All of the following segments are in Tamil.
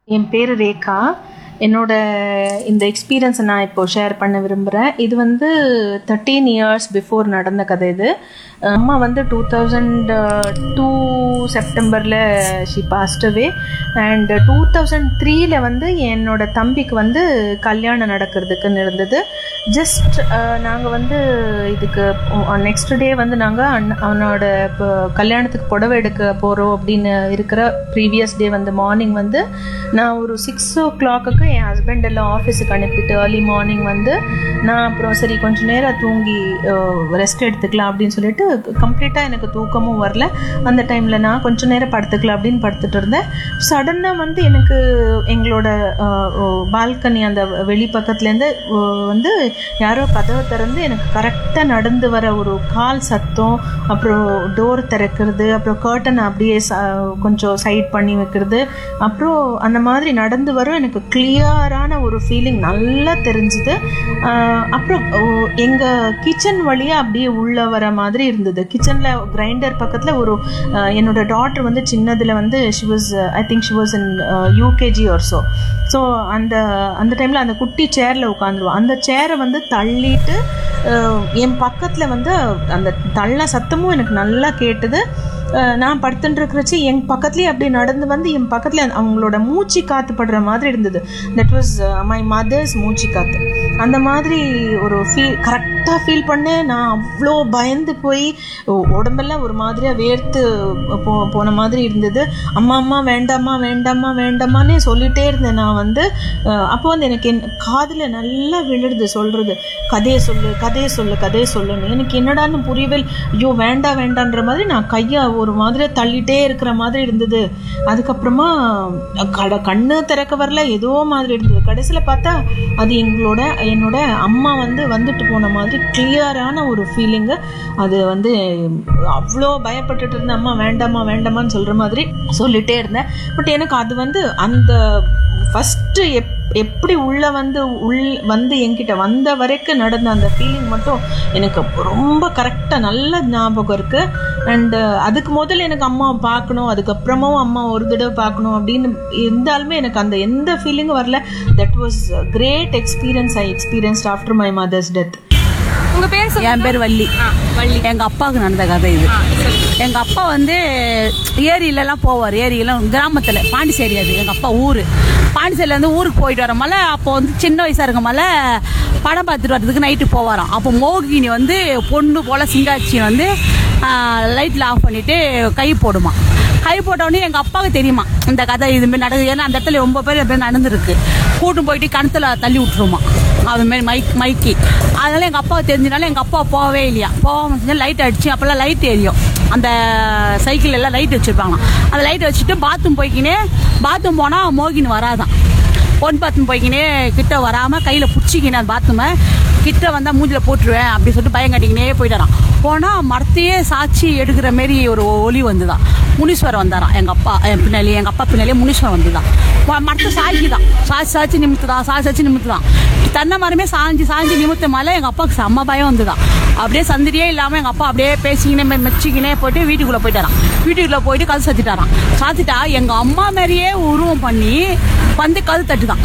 என் பேர் ரேகா என்னோட இந்த எக்ஸ்பீரியன்ஸை நான் இப்போ ஷேர் பண்ண விரும்புகிறேன் இது வந்து தேர்ட்டீன் இயர்ஸ் பிஃபோர் நடந்த கதை இது அம்மா வந்து டூ தௌசண்ட் டூ செப்டம்பரில் she passed away and two thousand த்ரீல வந்து என்னோட தம்பிக்கு வந்து கல்யாணம் நடக்கிறதுக்குன்னு இருந்தது ஜஸ்ட் நாங்கள் வந்து இதுக்கு நெக்ஸ்ட் டே வந்து நாங்கள் அண்ண அவனோட இப்போ கல்யாணத்துக்கு புடவை எடுக்க போகிறோம் அப்படின்னு இருக்கிற ப்ரீவியஸ் டே வந்து மார்னிங் வந்து நான் ஒரு சிக்ஸ் ஓ கிளாக்குக்கு என் ஹஸ்பண்ட் எல்லாம் ஆஃபீஸுக்கு அனுப்பிட்டு ஏர்லி மார்னிங் வந்து நான் அப்புறம் சரி கொஞ்ச நேரம் தூங்கி ரெஸ்ட் எடுத்துக்கலாம் அப்படின்னு சொல்லிட்டு கம்ப்ளீட்டாக எனக்கு தூக்கமும் வரல அந்த டைமில் நான் கொஞ்ச நேரம் படுத்துக்கலாம் அப்படின்னு படுத்துட்டு இருந்தேன் சடனாக வந்து எனக்கு எங்களோட பால்கனி அந்த வெளி பக்கத்துலேருந்து வந்து யாரோ கதவை திறந்து எனக்கு கரெக்டாக நடந்து வர ஒரு கால் சத்தம் அப்புறம் டோர் திறக்கிறது அப்புறம் கர்டன் அப்படியே ச கொஞ்சம் சைட் பண்ணி வைக்கிறது அப்புறம் அந்த மாதிரி நடந்து வரும் எனக்கு கிளியரான ஒரு ஃபீலிங் நல்லா தெரிஞ்சுது அப்புறம் எங்கள் கிச்சன் வழியாக அப்படியே உள்ளே வர மாதிரி இருந்தது கிச்சனில் கிரைண்டர் பக்கத்தில் ஒரு என்னோட டாட்டர் வந்து சின்னதில் வந்து she was I think she was in UKG or so so அந்த அந்த டைமில் அந்த குட்டி சேரில் உட்காந்துருவோம் அந்த சேரை வந்து தள்ளிட்டு என் பக்கத்தில் வந்து அந்த தள்ள சத்தமும் எனக்கு நல்லா கேட்டுது நான் படுத்துட்டு இருக்கிறச்சு என் பக்கத்துலேயே அப்படி நடந்து வந்து என் பக்கத்தில் அவங்களோட மூச்சு காற்று படுற மாதிரி இருந்தது தட் வாஸ் மை மதர்ஸ் மூச்சு காற்று அந்த மாதிரி ஒரு ஃபீல் கரெக்டாக ஃபீல் பண்ணேன் நான் அவ்வளோ பயந்து போய் உடம்பெல்லாம் ஒரு மாதிரியாக வேர்த்து போ போன மாதிரி இருந்தது அம்மா அம்மா வேண்டாமா வேண்டாமா வேண்டாமான்னே சொல்லிகிட்டே இருந்தேன் நான் வந்து அப்போ வந்து எனக்கு என் காதில் நல்லா விழுறது சொல்கிறது கதையை சொல்லு கதையை சொல்லு கதையை சொல்லுன்னு எனக்கு என்னடான்னு புரியவே ஐயோ வேண்டாம் வேண்டான்ற மாதிரி நான் கையை ஒரு மாதிரி தள்ளிட்டே இருக்கிற மாதிரி இருந்தது அதுக்கப்புறமா கட கண்ணு திறக்க வரல ஏதோ மாதிரி இருந்தது கடைசியில் பார்த்தா அது எங்களோட என்னோட அம்மா வந்து வந்துட்டு போன மாதிரி கிளியரான ஒரு ஃபீலிங்கு அது வந்து அவ்வளோ பயப்பட்டுட்டு இருந்தேன் அம்மா வேண்டாமா வேண்டாமான்னு சொல்கிற மாதிரி சொல்லிட்டே இருந்தேன் பட் எனக்கு அது வந்து அந்த ஃபஸ்ட்டு எப் எப்படி உள்ளே வந்து உள் வந்து என்கிட்ட வந்த வரைக்கும் நடந்த அந்த ஃபீலிங் மட்டும் எனக்கு ரொம்ப கரெக்டாக நல்ல ஞாபகம் இருக்குது அண்டு அதுக்கு முதல்ல எனக்கு அம்மாவை பார்க்கணும் அதுக்கப்புறமும் அம்மா ஒரு தடவை பார்க்கணும் அப்படின்னு இருந்தாலுமே எனக்கு அந்த எந்த ஃபீலிங்கும் வரல that was great experience I experienced after my mother's death உங்க பேர் என் பேர் வள்ளி வள்ளி எங்க அப்பாவுக்கு நடந்த கதை இது எங்க அப்பா வந்து ஏரியிலலாம் போவார் ஏரியெல்லாம் கிராமத்துல பாண்டிச்சேரி அது எங்க அப்பா ஊரு பாண்டிச்சேரியில இருந்து ஊருக்கு போயிட்டு வர மலை அப்போ வந்து சின்ன வயசா இருக்க மலை படம் பார்த்துட்டு வர்றதுக்கு நைட்டு போவாராம் அப்போ மோகினி வந்து பொண்ணு போல சிங்காச்சி வந்து லைட்ல ஆஃப் பண்ணிட்டு கை போடுமா கை போட்டோடனே எங்க அப்பாவுக்கு தெரியுமா இந்த கதை இதுமாரி நடக்குது ஏன்னா அந்த இடத்துல ரொம்ப பேர் எப்படி நடந்திருக்கு கூட்டும் போயிட்டு கணத்துல தள்ளி விட்டுருமா அது மாதிரி மைக் மைக்கி அதனால எங்க அப்பாவை தெரிஞ்சனால எங்க அப்பா போகவே இல்லையா போகாம லைட் அடிச்சு அப்பெல்லாம் லைட் எரியும் அந்த சைக்கிள் எல்லாம் லைட் வச்சிருப்பாங்களாம் அந்த லைட் வச்சுட்டு பாத்ரூம் போய்க்கினே பாத்ரூம் போனா மோகின்னு வராதான் பொன் பாத்ரூம் போய்க்கினே கிட்ட வராம கையில புடிச்சிக்கினே அந்த பாத்ரூமை கிட்ட வந்தா மூஞ்சில போட்டுருவேன் அப்படின்னு சொல்லிட்டு பயம் கட்டிக்கினே போயிட்டாராம் போனா மரத்தையே சாட்சி எடுக்கிற மாரி ஒரு ஒலி வந்துதான் முனீஸ்வரர் வந்தாராம் எங்க அப்பா என் பின்னாடி எங்க அப்பா பின்னாடியே முனீஸ்வரர் வந்துதான் மரத்தை சாய்ச்சி தான் சாய்ச்சி சாய்ச்சி நிமித்துதான் சாய்ச்சி சாய்ச்சி நிமித்துதான் தன்னை மரமே சாஞ்சி சாஞ்சி நிமித்த மேலே எங்க அப்பாவுக்கு செம்ம பயம் வந்துதான் அப்படியே சந்திரியே இல்லாம எங்க அப்பா அப்படியே பேசிக்கினே மெச்சிக்கினே போயிட்டு வீட்டுக்குள்ள போயிட்டாராம் வீட்டுக்குள்ள போயிட்டு கல் சாத்திட்டாராம் சாத்திட்டா எங்க அம்மா மாதிரியே உருவம் பண்ணி வந்து கல் தட்டுதான்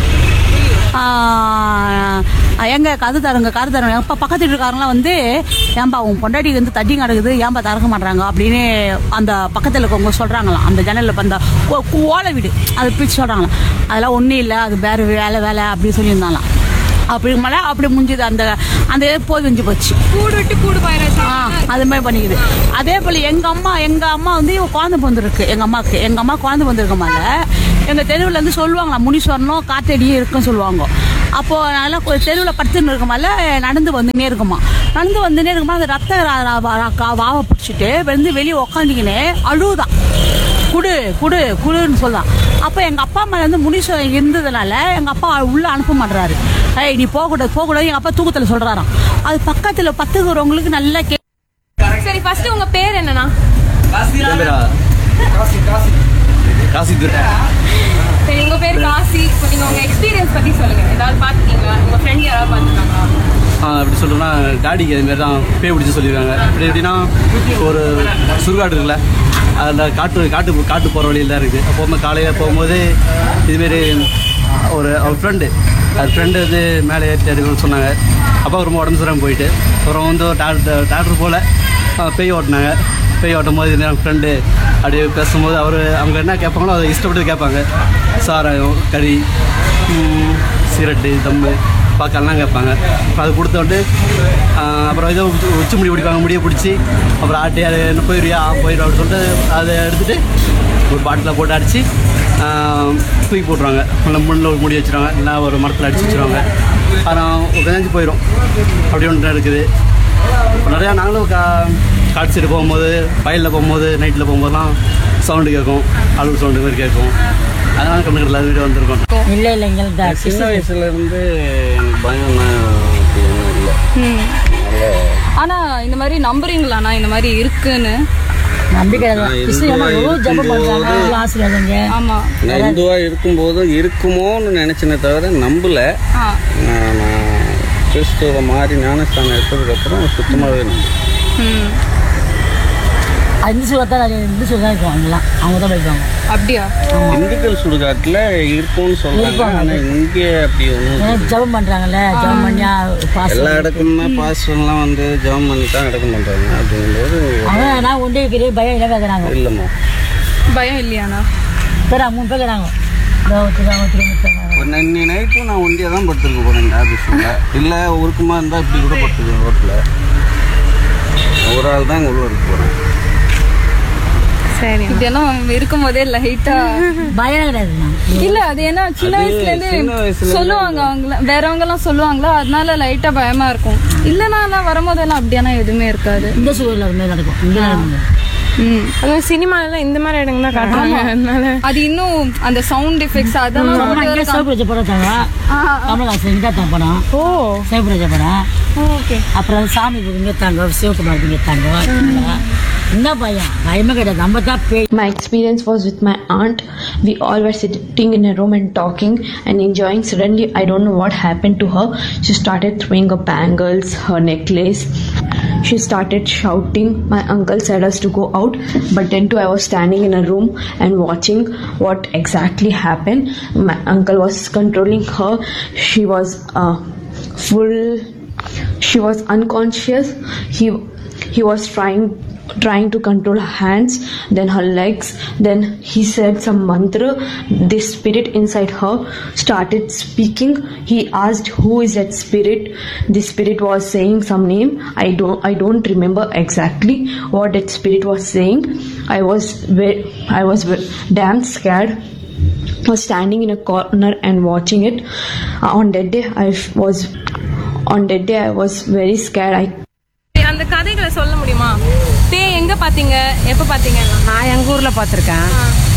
எங்க கது தருங்க கது தருங்க இப்போ பக்கத்து வீட்டுக்காரங்களாம் வந்து ஏன்பா உன் பொண்டாட்டி வந்து தட்டி கிடக்குது ஏன்பா திறக்க மாட்டாங்க அப்படின்னு அந்த பக்கத்தில் இருக்கவங்க சொல்கிறாங்களாம் அந்த ஜன்னலில் அந்த ஓலை வீடு அது பிரிச்சு சொல்கிறாங்களாம் அதெல்லாம் ஒன்றும் இல்லை அது வேறு வேலை வேலை அப்படின்னு சொல்லியிருந்தாங்களாம் அப்படி மேலே அப்படி முடிஞ்சது அந்த அந்த போய் வெஞ்சு போச்சு கூடு விட்டு கூடு பாயிராச்சு ஆ அது மாதிரி பண்ணிக்குது அதே போல் எங்கள் அம்மா எங்கள் அம்மா வந்து இவ குழந்தை பிறந்திருக்கு எங்கள் அம்மாவுக்கு எங்கள் அம்மா குழந்தை பிறந்திருக்கமால எங்கள் தெருவில் இருந்து சொல்லுவாங்களா முனீஸ்வரனும் காத்தடியும் இருக்குன்னு சொல்லுவாங்க அப்போது நல்லா தெருவில் படுத்துன்னு இருக்கமால நடந்து வந்துனே இருக்குமா நடந்து வந்துனே இருக்குமா அந்த ரத்த வாவை பிடிச்சிட்டு வந்து வெளியே உக்காந்துக்கினே அழுவுதான் குடு குடு குடுன்னு சொல்லலாம் அப்போ எங்கள் அப்பா மேலே வந்து முனீஸ்வரன் இருந்ததுனால எங்கள் அப்பா உள்ளே அனுப்ப மாட்டுறாரு ஏய் நீ போகக்கூடாது போகக்கூடாது எங்கள் அப்பா தூக்கத்தில் சொல்கிறாராம் அது பக்கத்தில் பத்துக்கிறவங்களுக்கு நல்லா கே சரி ஃபர்ஸ்ட் உங்க பேர் என்னன்னா என் பேரா? காசி துரை சரி உங்க பேர் காசி இப்போ நீங்க உங்க எக்ஸ்பீரியன்ஸ் பத்தி சொல்லுங்க ஏதாவது பாத்துக்கீங்களா உங்க ஃப்ரெண்ட் யாராவது பாத்துருக்காங்களா ஆ எப்படி சொல்லணும்னா டாடிக்கு அது மாதிரி தான் பேய் பிடிச்சி சொல்லியிருக்காங்க இப்படி எப்படின்னா ஒரு சுடுகாடு இருக்குல்ல அதில் காட்டு காட்டு காட்டு போகிற வழியில் தான் இருக்குது அப்போ காலையில் போகும்போது இதுமாரி ஒரு அவர் ஃப்ரெண்டு அது ஃப்ரெண்டு வந்து மேலே ஏற்றி எடுக்கணும்னு சொன்னாங்க அப்போ ரொம்ப உடம்பு சரியாம போயிட்டு அப்புறம் வந்து ஒரு டாக்டர் டாக்டர் போல் பேய் ஓட்டினாங்க பேய் ஓட்டும் போது என் ஃப்ரெண்டு அப்படியே பேசும்போது அவர் அவங்க என்ன கேட்பாங்களோ அதை இஷ்டப்பட்டு கேட்பாங்க சாராயம் கறி ம், சிகரெட்டு தம்மு பாக்கெல்லாம் கேட்பாங்க அப்புறம் அது கொடுத்த உடனே ஆஹ், அப்புறம் ஏதோ உச்சி- உச்சி முடி பிடிப்பாங்க முடியை பிடிச்சி அப்புறம் ஆட்டி அது என்ன போயிடுவியா ஆ போயிடும் அப்படின்னு சொல்லிட்டு அதை எடுத்துகிட்டு ஒரு பாட்டில் போட்டு அடித்து தூக்கி போட்டுருவாங்க இல்லை முன்னில் ஒரு முடி வச்சுருவாங்க இல்லை ஒரு மரத்தில் அடிச்சு வச்சுருவாங்க ஆனால் ஒரு கஞ்சி போயிடும் அப்படி ஒன்று இருக்குது இப்போ நிறையா நாங்களும் கா காட்டு சைடு போகும்போது வயலில் போகும்போது நைட்டில் போகும்போதெல்லாம் சவுண்டு கேட்கும் அழுகு சவுண்டு மாதிரி கேட்கும் அதனால கண்ணுக்கிட்ட வீடு வந்திருக்கோம் இல்லை இல்லை எங்களுக்கு சின்ன வயசுல இருந்து எனக்கு பயம்னா அப்படி ஒன்றும் இல்லை ம். ஆனா இந்த மாதிரி நம்புறீங்களாண்ணா இந்த மாதிரி இருக்குன்னு நம்பிக்கை நான் கிறிஸ்து ஏன்னா எவ்வளோ ஜபம் பண்ணுறாங்க எவ்வளோ ஆசீர்வாதங்க ஆமா நான் இந்துவா இருக்கும்போது இருக்குமோன்னு நினைச்சனே தவிர நம்பல ஆ நான் நான் கிறிஸ்துவ மாறி ஞானஸ்தானம் எடுத்ததுக்கப்புறம் சுத்தமாகவே நம்புறேன் ம் இந்து சுகத்தான் இந்து சுகம் இருக்கும் அவங்களாம் அவங்க தான் போய்க்குவாங்க அப்படியா திண்டுக்கல் சுடுகாட்டில் இருக்கும்னு சொல்றாங்க ஆனால் இங்கே அப்படி ஒன்றும் ஏன்னா ஜபம் பண்ணுறாங்கல்ல ஜபம் பண்ணியா பாஸ் எல்லா இடக்குமே பாஸ்டர்லாம் வந்து ஜெபம் பண்ணி தான் அடக்கம் பண்ணுறாங்க அப்படிங்கும்போது அவன் நான் ஒன்றே இருக்கிறே பயம் இல்லை கேட்குறாங்க இல்லைம்மா பயம் இல்லையாண்ணா பேர் மூணு பேர் கேட்குறாங்க திரும்ப ஒரு நன்னி நைட்டும் நான் ஒண்டியாக தான் படுத்துருக்க போகிறேன் இந்த ஆஃபீஸில் இல்லை ஒருக்குமா இருந்தால் இப்படி கூட படுத்துருக்கேன் ரோட்டில் ஒரு ஆள் தான் இங்கே உள்ள இருக்க போகிறேன் சரி இதெல்லாம் இருக்கும் போதே லைட்டா பயம் கிடையாதுண்ணா இல்ல அது ஏன்னா சின்ன வயசுல சின்ன இருந்து வயசுல சொல்லுவாங்க அவங்க வேறவங்க எல்லாம் சொல்லுவாங்களா அதனால லைட்டா பயமா இருக்கும் இல்லனா எல்லாம் வரும்போதெல்லாம் அப்படியானா எதுவுமே இருக்காது இந்த சூழலில் அது மாதிரி நடக்கும் இங்கே நடக்கும் ம் அது சினிமால இந்த மாதிரி இடங்கள் தான் காட்டுறாங்க அதனால அது இன்னும் அந்த சவுண்ட் எஃபெக்ட்ஸ் அதெல்லாம் அம்மா இங்கே சிவப்பு ரஜ படம் வச்சாங்க கமலஹாசன் இங்கே தான் படம் ஓ சிவப்பு ரஜ படம் ஓகே அப்புறம் சாமி இங்கே தாங்க சிவகுமார் இங்கே தாங்க என்ன பயம் பயமே கிடையாது நம்ம தான் பேய் My experience was with my aunt. We all were sitting in a room and talking and enjoying. Suddenly, I don't know what happened to her. She started throwing up bangles, her necklace. She started shouting. My uncle said us to go out, but then too I was standing in a room and watching what exactly happened. My uncle was controlling her. She was uh, full. She was unconscious. He he was trying trying to control her hands then her legs then he said some mantra this spirit inside her started speaking he asked who is that spirit the spirit was saying some name i don't i don't remember exactly what that spirit was saying i was ve- i was ve- damn scared was standing in a corner and watching it on that day i was on that day i was very scared i அந்த கதைகளை சொல்ல முடியுமா பேய் எங்க பாத்தீங்க எப்ப பாத்தீங்க நான் எங்கள் ஊரில் பார்த்துருக்கேன்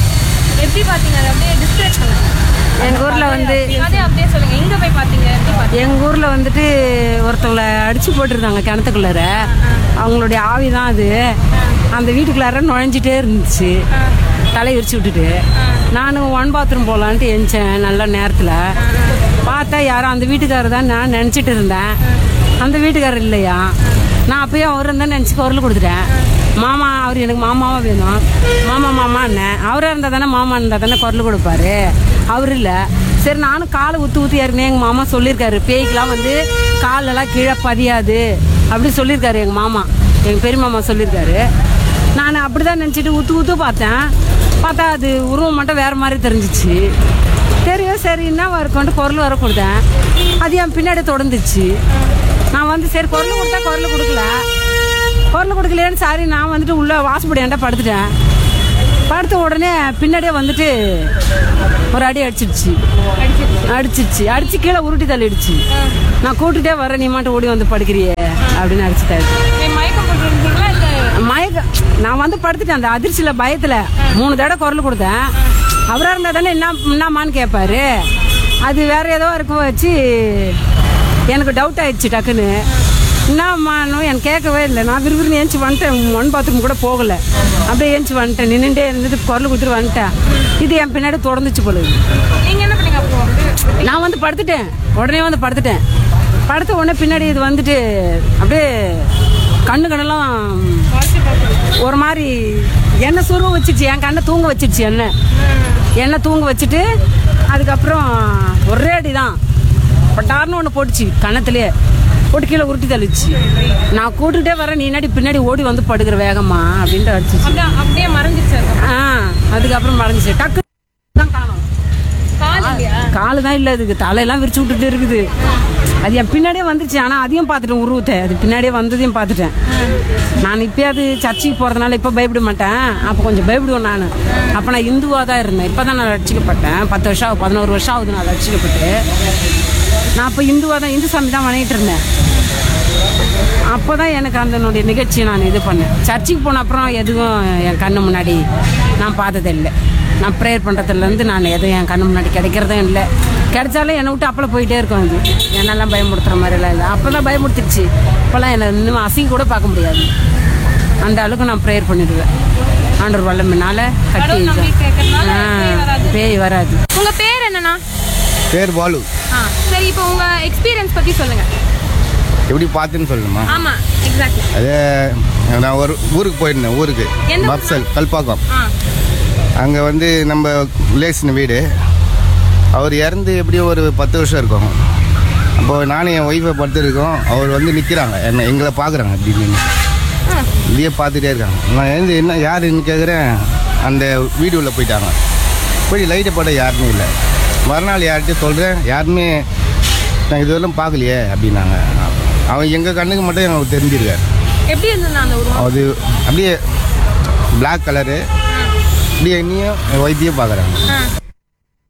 எப்படி பாத்தீங்க அதை அப்படியே டிஸ்கிரைப் பண்ணுங்க எங்கள் ஊரில் வந்து அதே அப்படியே சொல்லுங்க எங்க போய் பாத்தீங்க எப்படி பாத்தீங்க எங்கள் ஊரில் வந்துட்டு ஒருத்தவங்கள அடிச்சு போட்டிருந்தாங்க கிணத்துக்குள்ளார அவங்களுடைய ஆவி தான் அது அந்த வீட்டுக்குள்ளார நுழைஞ்சிட்டே இருந்துச்சு தலை விரிச்சு விட்டுட்டு நானும் ஒன் பாத்ரூம் போகலான்ட்டு எஞ்சேன் நல்ல நேரத்தில் பார்த்தா யாரும் அந்த வீட்டுக்காரர் தான் நான் நினச்சிட்டு இருந்தேன் அந்த வீட்டுக்காரர் இல்லையா நான் அப்பயே அவர் இருந்தால் நினச்சி குரல் கொடுத்துட்டேன் மாமா அவர் எனக்கு மாமாவா வேணும் மாமா மாமா அண்ணன் அவராக இருந்தால் தானே மாமா இருந்தால் தானே குரல் கொடுப்பாரு அவர் இல்லை சரி நானும் காலை ஊற்றி ஊற்றி ஏற்கனவே எங்கள் மாமா சொல்லியிருக்காரு பேய்க்கெலாம் வந்து காலெல்லாம் கீழே பதியாது அப்படி சொல்லியிருக்காரு எங்கள் மாமா எங்கள் பெரிய மாமா சொல்லியிருக்காரு நான் அப்படி தான் நினச்சிட்டு ஊற்று ஊற்று பார்த்தேன் பார்த்தா அது உருவம் மட்டும் வேறு மாதிரி தெரிஞ்சிச்சு தெரியும் சரி என்னவா இருக்கும்ட்டு குரல் வர கொடுத்தேன் அது என் பின்னாடி தொடர்ந்துச்சு நான் வந்து சரி குரல் கொடுத்தா குரல் கொடுக்கல குரல் கொடுக்கலையேன்னு சாரி நான் வந்துட்டு உள்ள வாசப்படியாண்டா படுத்துட்டேன் படுத்த உடனே பின்னாடியே வந்துட்டு ஒரு அடி அடிச்சிடுச்சு அடிச்சிடுச்சு அடிச்சு கீழே உருட்டி தள்ளிடுச்சு நான் கூட்டுட்டே வரேன் நீ மட்டும் ஓடி வந்து படுக்கிறியே அப்படின்னு அடிச்சுட்டாரு நீங்க மயக்கம் போட்டுருந்தீங்களா இல்ல மயக்க நான் வந்து படுத்துட்டேன் அந்த அதிர்ச்சியில பயத்துல மூணு தடவை குரல் கொடுத்தேன் அவரா இருந்தா தானே என்ன என்னம்மான்னு கேட்பாரு அது வேற ஏதோ இருக்க வச்சு எனக்கு டவுட் ஆயிடுச்சு டக்குன்னு என்னம்மான்னு எனக்கு கேட்கவே இல்லை நான் விறுவிறுன்னு ஏஞ்சி வந்துட்டேன் ஒன் பாத்ரூம் கூட போகல அப்படியே ஏஞ்சி வந்துட்டேன் நின்றுட்டே இருந்துட்டு குரல் கொடுத்துட்டு வந்துட்டேன் இது என் பின்னாடி தொடர்ந்துச்சு போல இருக்கு. நீங்க என்ன பண்ணீங்க அப்போ நான் வந்து படுத்துட்டேன் உடனே வந்து படுத்துட்டேன் படுத்த உடனே பின்னாடி இது வந்துட்டு அப்படியே கண்ணு கண்ணெல்லாம் ஒரு மாதிரி என்ன சுருவ வச்சிருச்சு என் கண்ணை தூங்க வச்சிருச்சு என்ன என்ன தூங்க வச்சுட்டு அதுக்கப்புறம் ஒரே அடி தான் பட்டார்னு ஒன்று போட்டுச்சு கன்னத்திலே போட்டு கீழே உருட்டி தள்ளிச்சு நான் கூட்டுக்கிட்டே வரேன் நீ என்னாடி பின்னாடி ஓடி வந்து படுக்கிற வேகமா அப்படின்ட்டு அடிச்சிச்சு அப்படியே அப்படியே மறைஞ்சிச்சு ஆ அதுக்கப்புறம் மறைஞ்சிச்சு டக்கு தான் காணோம் கால் இல்லையா காலு தான் இல்லை அதுக்கு தலையெல்லாம் விரிச்சு விட்டுட்டு இருக்குது அது என் பின்னாடியே வந்துருச்சு ஆனால் அதையும் பார்த்துட்டேன் உருவத்தை அது பின்னாடியே வந்ததையும் பார்த்துட்டேன் நான் இப்போ அது சர்ச்சுக்கு போகிறதுனால இப்போ பயப்பட மாட்டேன் அப்போ கொஞ்சம் பயப்படுவேன் நான் அப்போ நான் இந்துவாக தான் இருந்தேன் இப்போ தான் நான் ரட்சிக்கப்பட்டேன் பத்து வருஷம் ஆகுது, பதினோரு வருஷம் ஆகுது நான் ரட்சிக்கப்பட்டு நான் அப்போ இந்துவாக தான் இந்து சாமி தான் வணங்கிட்டு இருந்தேன் அப்போ தான் எனக்கு அந்த நிகழ்ச்சியை நான் இது பண்ணேன் சர்ச்சுக்கு போன அப்புறம் எதுவும் என் கண்ணு முன்னாடி நான் பார்த்தது இல்லை நான் ப்ரேயர் பண்ணுறதுலேருந்து நான் எதுவும் என் கண்ணு முன்னாடி கிடைக்கிறதும் இல்லை கிடைச்சாலும் என்னை விட்டு அப்பளம் போயிட்டே இருக்கும் அது என்னெல்லாம் பயமுறுத்துற மாதிரிலாம் இல்லை அப்போ தான் பயமுறுத்திடுச்சு இப்போல்லாம் என்னை இன்னும் அசிங்க கூட பார்க்க முடியாது அந்த அளவுக்கு நான் ப்ரேயர் பண்ணிடுவேன் ஆண்டவர் வல்லமினால கட்டி நம்பிக்கை இருக்கிறதுனால ஆ, பேய் வராது உங்க பேர் என்னண்ணா பேர் பாலு ஆ சரி இப்போ உங்க எக்ஸ்பீரியன்ஸ் பத்தி சொல்லுங்க எப்படி பார்த்துன்னு சொல்லணுமா ஆமா எக்ஸாக்ட்லி அதே நான் ஒரு ஊருக்கு போயிருந்தேன் ஊருக்கு எந்த ஊர்? பப்சல் கல்பாக்கம் ஆ அங்கே வந்து நம்ம ரிலேஷன் வீடு அவர் இறந்து எப்படியும் ஒரு பத்து வருஷம் இருக்கும் அப்போ நானும் என் ஒய்ஃபை படுத்துருக்கோம் அவர் வந்து நிற்கிறாங்க என்ன எங்களை பார்க்குறாங்க அப்படின்னு இப்படியே பார்த்துட்டே இருக்காங்க நான் எழுந்து என்ன யாருன்னு கேட்குறேன் அந்த வீடியோவில் போயிட்டாங்க போய் லைட்டை போட யாருமே இல்லை மறுநாள் யார்கிட்டயும் சொல்கிறேன் யாருமே நான் இதுவரையும் பார்க்கலையே அப்படின்னாங்க அவன் எங்கள் கண்ணுக்கு மட்டும் எனக்கு தெரிஞ்சிருக்காரு எப்படி இருந்தது அந்த உருவம் அது அப்படியே Black கலரு அப்படியே என்னையும் என் ஒய்ஃபையும் பார்க்குறாங்க